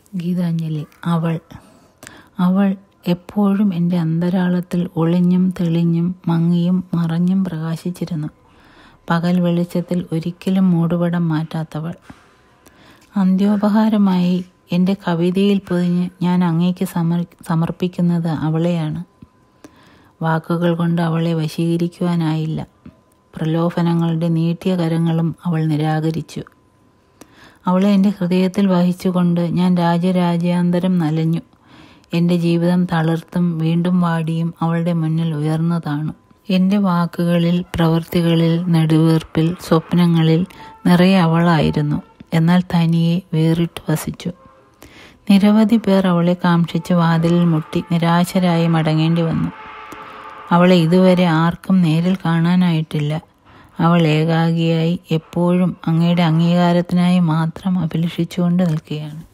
ഗീതാഞ്ജലി അവൾ അവൾ എപ്പോഴും എൻ്റെ അന്തരാളത്തിൽ ഒളിഞ്ഞും തെളിഞ്ഞും മങ്ങിയും മറഞ്ഞും പ്രകാശിച്ചിരുന്നു പകൽ വെളിച്ചത്തിൽ ഒരിക്കലും മൂടുപടം മാറ്റാത്തവൾ അന്ത്യോപഹാരമായി എൻ്റെ കവിതയിൽ പൊതിഞ്ഞ് ഞാൻ അങ്ങേക്ക് സമർ സമർപ്പിക്കുന്നത് അവളെയാണ് വാക്കുകൾ കൊണ്ട് അവളെ വശീകരിക്കുവാനായില്ല പ്രലോഭനങ്ങളുടെ നീട്ടിയ കരങ്ങളും അവൾ നിരാകരിച്ചു അവളെ എൻ്റെ ഹൃദയത്തിൽ വഹിച്ചുകൊണ്ട് ഞാൻ രാജരാജ്യാന്തരം നലഞ്ഞു എൻ്റെ ജീവിതം തളിർത്തും വീണ്ടും വാടിയും അവളുടെ മുന്നിൽ ഉയർന്നതാണ് എൻ്റെ വാക്കുകളിൽ പ്രവൃത്തികളിൽ നെടുവീർപ്പിൽ സ്വപ്നങ്ങളിൽ നിറയെ അവളായിരുന്നു എന്നാൽ തനിയെ വേറിട്ട് വസിച്ചു നിരവധി പേർ അവളെ കാക്ഷിച്ച് വാതിലിൽ മുട്ടി നിരാശരായി മടങ്ങേണ്ടി വന്നു അവളെ ഇതുവരെ ആർക്കും നേരിൽ കാണാനായിട്ടില്ല അവൾ ഏകാഗിയായി എപ്പോഴും അങ്ങയുടെ അംഗീകാരത്തിനായി മാത്രം അഭിലഷിച്ചുകൊണ്ട് നിൽക്കുകയാണ്